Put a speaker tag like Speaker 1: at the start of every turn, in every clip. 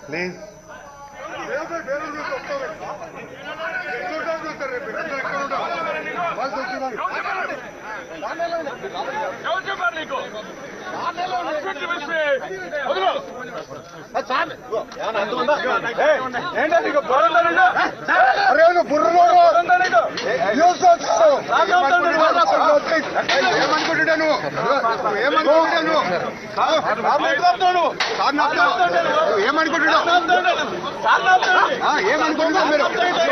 Speaker 1: Please
Speaker 2: ఎవరు చెప్పారు నీకు అన్స్పెక్ట్ విషయ వదిలు
Speaker 1: ఏమనుకుంటున్నాను ఏమనుకుంటున్నాను ఏమనుకుంటున్నావు ఏమనుకుంటున్నావు మీరు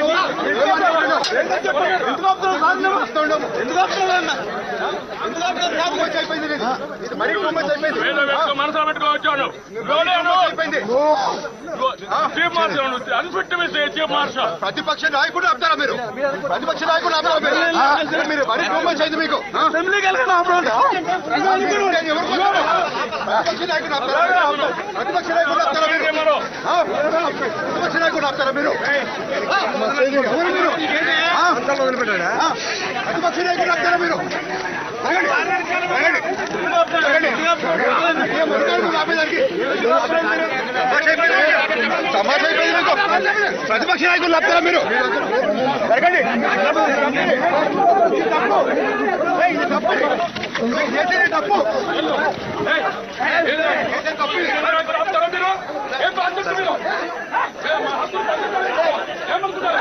Speaker 1: మరీ టూ మచ్ అయిపోయింది
Speaker 2: వేద వ్యక్తి మనసులో పెట్టుకోవచ్చాను
Speaker 1: అయిపోయింది
Speaker 2: చీఫ్ మార్షల్ అన్స్పెక్ట్ విషయ చీఫ్ మార్షల్
Speaker 1: ప్రతిపక్ష నాయకుడు ఆపుతారా మీరు ప్రతిపక్ష నాయకుడు ఆపుతారా మీరు ఆ? మీరు మరీ టూ మచ్ అయింది మీకు ఆ? ఎవరు కొట్టారు? ప్రతిపక్ష నాయకుడు ఆపుతారా ప్రతిపక్ష నాయకుడు ఆపుతారా మీరు ఆ? ప్రతిపక్ష నాయకుడు ఆపుతారా మీరు ఎవరు మీరు ఆ? ఆ? ప్రతిపక్ష నాయకుడు ఆపుతారా మీరు ఆగండి. ఆగండి. ఆగండి. ఏం అధికారులు ఆపేదానికి? సమాజం అయిపోయింది మీకు ప్రతిపక్ష నాయకులు ఆపుతారా మీరు జరగండి ఇది తప్పు ఏయ్, ఇది తప్పు నువ్వు చేసేది తప్పు చేసేది తప్పు ఇది.
Speaker 2: ఏం బాధ్యత మీరు ఏమనుకుంటారు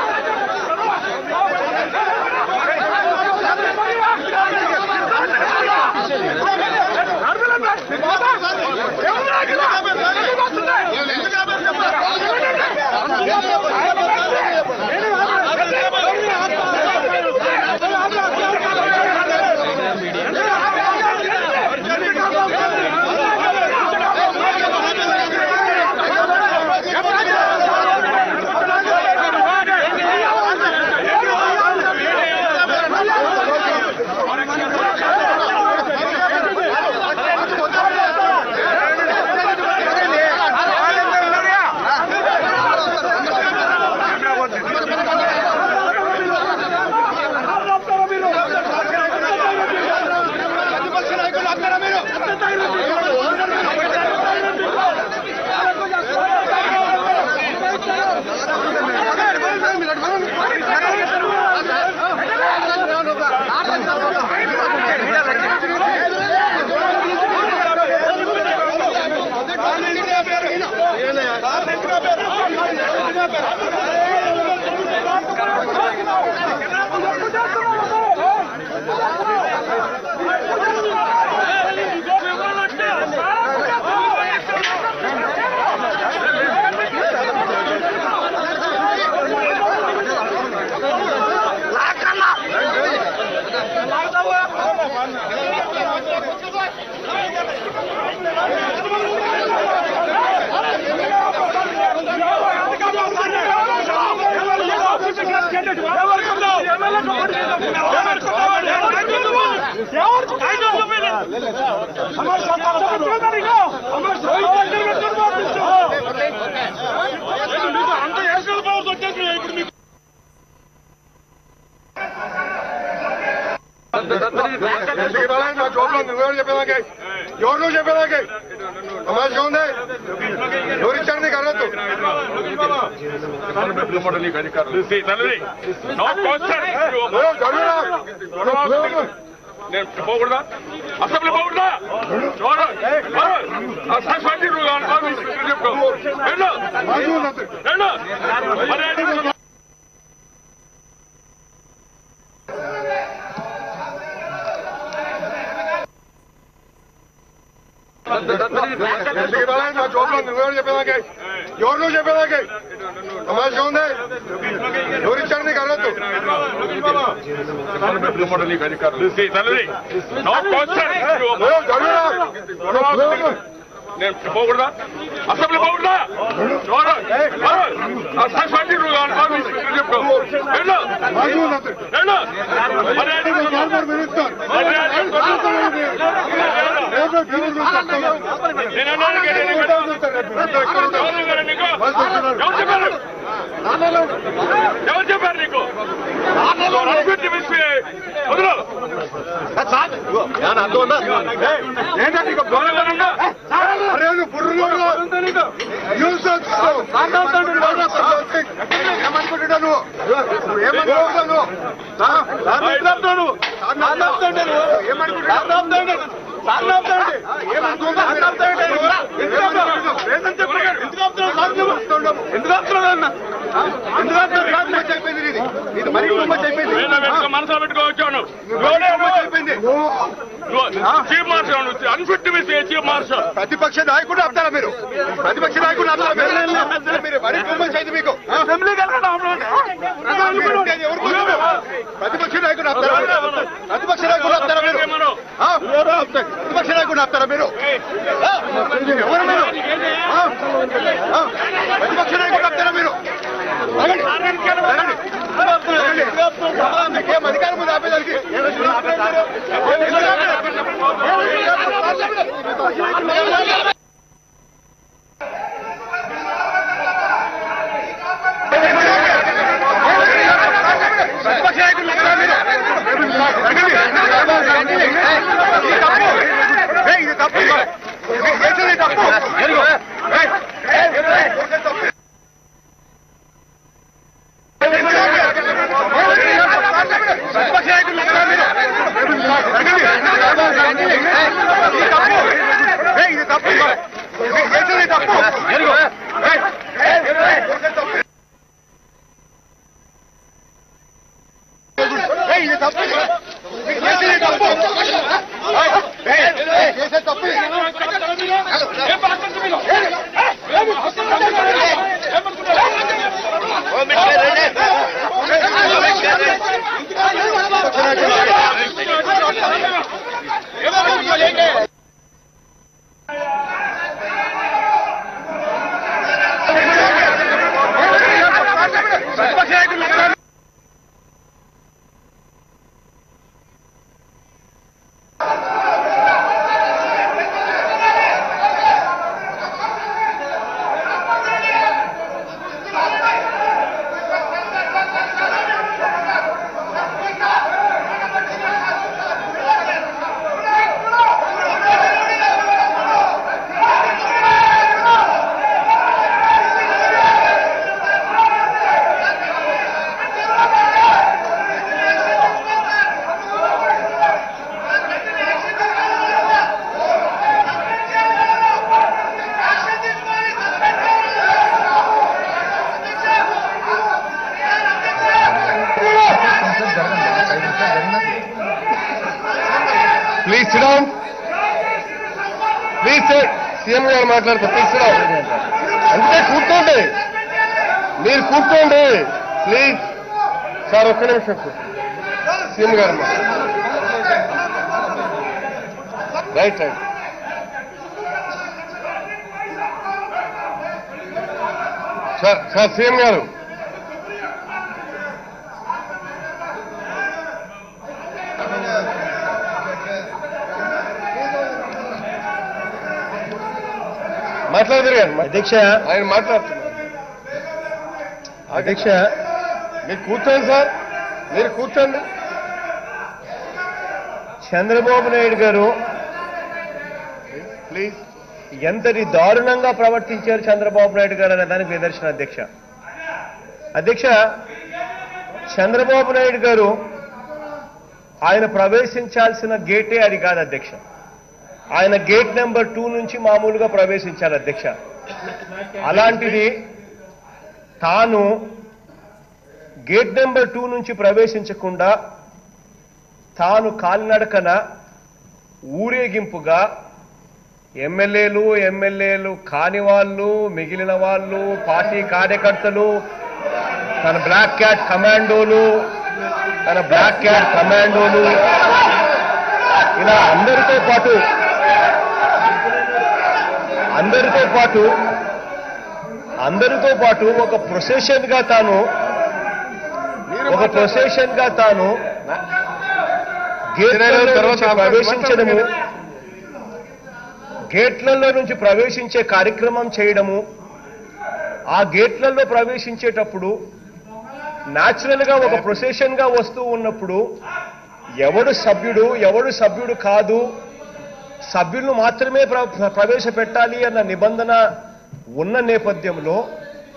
Speaker 1: ప్రతిపక్ష నాయకులు ఆపుతారా మీరు అంత నేషనల్ పవర్స్ వచ్చేసి ఇప్పుడు మీకు నా జోబులో నువ్వెవరు చెప్పేదానికి ఎవరు నువ్వు చెప్పేదానికి సమాజం ఉంది ఎవరు ఇచ్చారు నీకు అర్హత
Speaker 2: నో క్వశ్చన్
Speaker 1: ఏ, జరుగురా.
Speaker 2: నేను పోకూడదా అసెంబ్లీ పోకూడదా చూడు సస్పెండ్ నువ్వు కావాలి చెప్పు వెళ్ళు
Speaker 1: మాకు ఉన్నది.
Speaker 2: వెళ్ళు మరి
Speaker 1: నా జోబులో నువ్వెవరు చెప్పేదానికి ఎవరు నువ్వు చెప్పేదానికి సమాజం ఉంది ఎవరు ఇచ్చారు నీకు అర్హత
Speaker 2: నో క్వశ్చన్
Speaker 1: ఏ, జరుగురా.
Speaker 2: నేను పోకూడదా అసెంబ్లీ పోకూడదా చూడు సస్పెండ్ నువ్వు కావాలి చెప్పు వెళ్ళు
Speaker 1: మాకు ఉన్నది.
Speaker 2: వెళ్ళు మరి
Speaker 1: నార్మల్ మినిస్టర్. రేపే దేవుడు చూస్తాడు.
Speaker 2: నేను అన్నాను కదా, నేను
Speaker 1: దేవుడు చూస్తాడు రేపు.
Speaker 2: ఎవరు కదా నీకు? ఎవరు చెప్పారు ఎవరు చెప్పారు నీకు అన్స్పెక్ట్ విషయ వదిలు
Speaker 1: ఏంటంటే ఇక
Speaker 2: దూరంగా ఉండు.
Speaker 1: అరే నువ్వు బుర్రలో న్యూస్ వస్తున్నావు. ఏమనుకుంటున్నావు నువ్వు నువ్వు ఏమనుకుంటున్నావు నువ్వు ఆ? ఏమనుకుంటున్నావు ఇది మరీ కుటుంబం అయిపోయింది
Speaker 2: వేల వెనుక మనసులో పెట్టుకో వచ్చాను
Speaker 1: అయిపోయింది
Speaker 2: chief marshal unfit miss chief marshal
Speaker 1: ప్రతిపక్ష నాయకుడు ఆపుతారా మీరు ప్రతిపక్ష నాయకుడు ఆపుతారా మీరు? మీరు మరీ కుటుంబం చేయింది మీకు ఆ? అది ఎవరు కూర్చోరు? ప్రతిపక్ష నాయకుడు ఆపుతారా ప్రతిపక్ష నాయకుడు ఆపుతారా మీరు ఆ? ప్రతిపక్ష నాయకుడు ఆపుతారా మీరు ఆ? ఎవరు మీరు ఆ? ఆ? ప్రతిపక్ష నాయకుడు ఆపుతారా మీరు ఆగండి. ఆగండి. ఆగండి. మీకేం అధికారం ఉంది ఆపేదానికి ప్రతిపక్ష నాయకుడు ఆపుతారా మీరు? ఆగండి. ఇది తప్పు. ఏయ్, ఇది తప్పు. మీరు చేసేది తప్పు. ఏయ్, ఏయ్, చేసేది తప్పు. ప్రతిపక్ష నాయకుడు ఆపుతారా మీరు? ఆగండి. ఇది తప్పు. ఏయ్, ఇది తప్పు. మీరు చేసేది తప్పు. ఏయ్, ఏయ్, చేసేది తప్పు. ఏయ్, ఇది తప్పు. మీరు చేసేది తప్పు. ఏయ్, ఏయ్, చేసేది తప్పు. ప్రతిపక్ష నాయకుడు ఆపుతారా?
Speaker 3: ప్లీజ్ సిడౌన్ ప్లీజ్ సీఎం గారు మాట్లాడతారు ప్లీజ్ సిడౌన్ అంటే కూర్చోండి మీరు కూర్చోండి ప్లీజ్ సార్ ఒక్క నిమిషం సీఎం గారు right right sir sir CM గారు మాట్లాడదురు గారు
Speaker 4: అధ్యక్ష
Speaker 3: ఆయన మాట్లాడుతున్నారు
Speaker 4: అధ్యక్ష
Speaker 3: మీరు కూర్చోండి సార్ మీరు కూర్చోండి
Speaker 4: చంద్రబాబు నాయుడు గారు
Speaker 3: ప్లీజ్
Speaker 4: ఎంతటి దారుణంగా ప్రవర్తించారు చంద్రబాబు నాయుడు గారు అనే దానికి నిదర్శన అధ్యక్ష అధ్యక్ష చంద్రబాబు నాయుడు గారు ఆయన ప్రవేశించాల్సిన గేటే అది కాదు అధ్యక్ష ఆయన గేట్ నెంబర్ టూ నుంచి మామూలుగా ప్రవేశించాలి అధ్యక్ష అలాంటిది తాను గేట్ నెంబర్ టూ నుంచి ప్రవేశించకుండా తాను కాలినడకన ఊరేగింపుగా ఎమ్మెల్యేలు ఎమ్మెల్యేలు కాని వాళ్ళు మిగిలిన వాళ్ళు పార్టీ కార్యకర్తలు తన బ్లాక్ క్యాట్ కమాండోలు తన బ్లాక్ క్యాట్ కమాండోలు ఇలా అందరితో పాటు అందరితో పాటు అందరితో పాటు ఒక ప్రొసెషన్ గా తాను ఒక ప్రొసెషన్ గా తాను గేట్లలో నుంచి ప్రవేశించడము గేట్లలో నుంచి ప్రవేశించే కార్యక్రమం చేయడము ఆ గేట్లలో ప్రవేశించేటప్పుడు న్యాచురల్ గా ఒక ప్రొసెషన్ గా వస్తూ ఉన్నప్పుడు ఎవడు సభ్యుడు ఎవడు సభ్యుడు కాదు సభ్యులను మాత్రమే ప్ర- ప్రవేశపెట్టాలి అన్న నిబంధన ఉన్న నేపథ్యంలో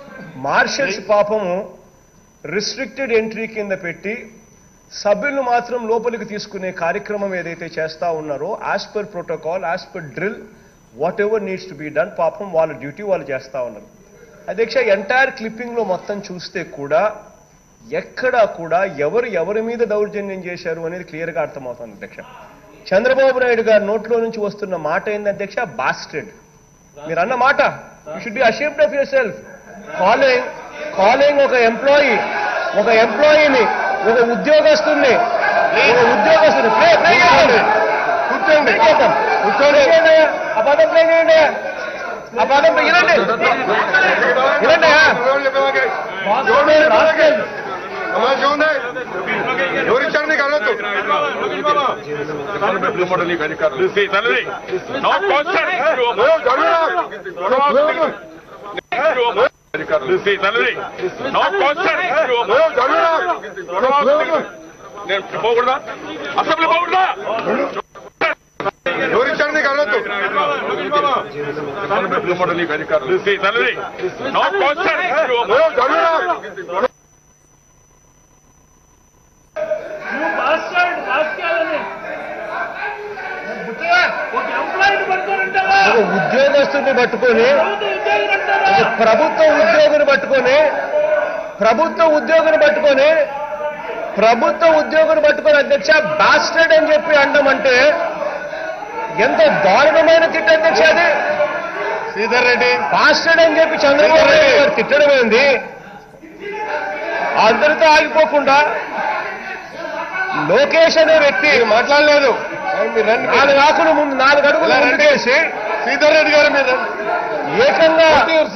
Speaker 4: మార్షల్స్ పాపము రిస్ట్రిక్టెడ్ ఎంట్రీ కింద పెట్టి సభ్యులను మాత్రం లోపలికి తీసుకునే కార్యక్రమం ఏదైతే చేస్తా ఉన్నారో as per protocol as per drill whatever needs to be done పాపం వాళ్ళ డ్యూటీ వాళ్ళు చేస్తా ఉన్నారు అధ్యక్ష ఎంటైర్ క్లిప్పింగ్ లో మొత్తం చూస్తే కూడా ఎక్కడా కూడా ఎవరు ఎవరి మీద దౌర్జన్యం చేశారు అనేది క్లియర్ గా అర్థమవుతుంది అధ్యక్ష చంద్రబాబు నాయుడు గారి నోట్లో నుంచి వస్తున్న మాట ఏంది అధ్యక్ష బాస్టెడ్ మీరు అన్న మాట you should be ashamed of yourself calling calling ఒక ఎంప్లాయీ ఒక ఎంప్లాయీని ఒక ఉద్యోగస్తుని ఒక ఉద్యోగస్తుని ప్లే ప్లే చేయండి
Speaker 3: కూర్చోండి
Speaker 4: చేద్దాం.
Speaker 3: కూర్చోండి
Speaker 4: చేయండి. ఆ పదం ప్లే చేయండి ఆ పదం ప్లే- వినండి వినండి రాస్కెల్.
Speaker 3: అమ్మా చూడండి ఎవరు ఇచ్చారు నీకు అడగద్దు
Speaker 2: Lucy, తల్లి. No question. Lucy, తల్లి. No question. నేను పోకూడదా అసెంబ్లీ పోకూడదా
Speaker 3: ఎవరు ఇచ్చారు నీకు అడగద్దు
Speaker 2: Lucy, తల్లి. No question.
Speaker 5: నువ్వు మాస్టర్ రాజకీయాలని బుట్టగా ఒక ఎంప్లాయీని పట్టుకోనంటావా
Speaker 4: ఒక ఉద్యోగస్తుని పట్టుకొని
Speaker 5: ప్రభుత్వ ఉద్యోగులు అంటారా
Speaker 4: ఒక ప్రభుత్వ ఉద్యోగిని పట్టుకొని ప్రభుత్వ ఉద్యోగిని పట్టుకొని ప్రభుత్వ ఉద్యోగిని పట్టుకొని అధ్యక్ష బాస్టర్డ్ అని చెప్పి అండం అంటే ఎంత దారుణమైన తిట్టు అధ్యక్ష అది
Speaker 3: శ్రీధర్ రెడ్డి
Speaker 4: బాస్టర్డ్ అని చెప్పి చంద్రబాబు నాయుడు గారు తిట్టడం ఏంది అందరితో ఆగిపోకుండా లోకేష్ అనే వ్యక్తి
Speaker 3: మీరు మాట్లాడలేదు మీరు రండి
Speaker 4: నాలుగు ఆకులు ముందు నాలుగు అడుగులు
Speaker 3: ఇలా రండి.
Speaker 4: ముందుకేసి
Speaker 3: శ్రీధర్ రెడ్డి గారు మీరు
Speaker 4: ఏకంగా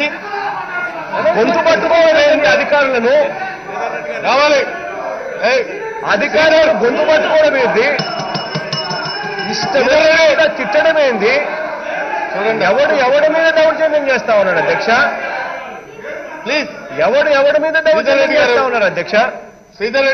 Speaker 4: గొంతు పట్టుకోవడం అధికారులను
Speaker 3: రావాలి ఏయ్,
Speaker 4: అధికారులు గొంతు పట్టుకోవడం ఏంది ఇష్టమైన తిట్టడం ఏంది
Speaker 3: చూడండి
Speaker 4: ఎవడు ఎవడి మీద దౌర్జన్యం చేస్తా ఉన్నాడు అధ్యక్ష
Speaker 3: ప్లీజ్
Speaker 4: ఎవడు ఎవడి మీద దౌర్జన్యం చేస్తా ఉన్నారు అధ్యక్ష
Speaker 3: శ్రీధర్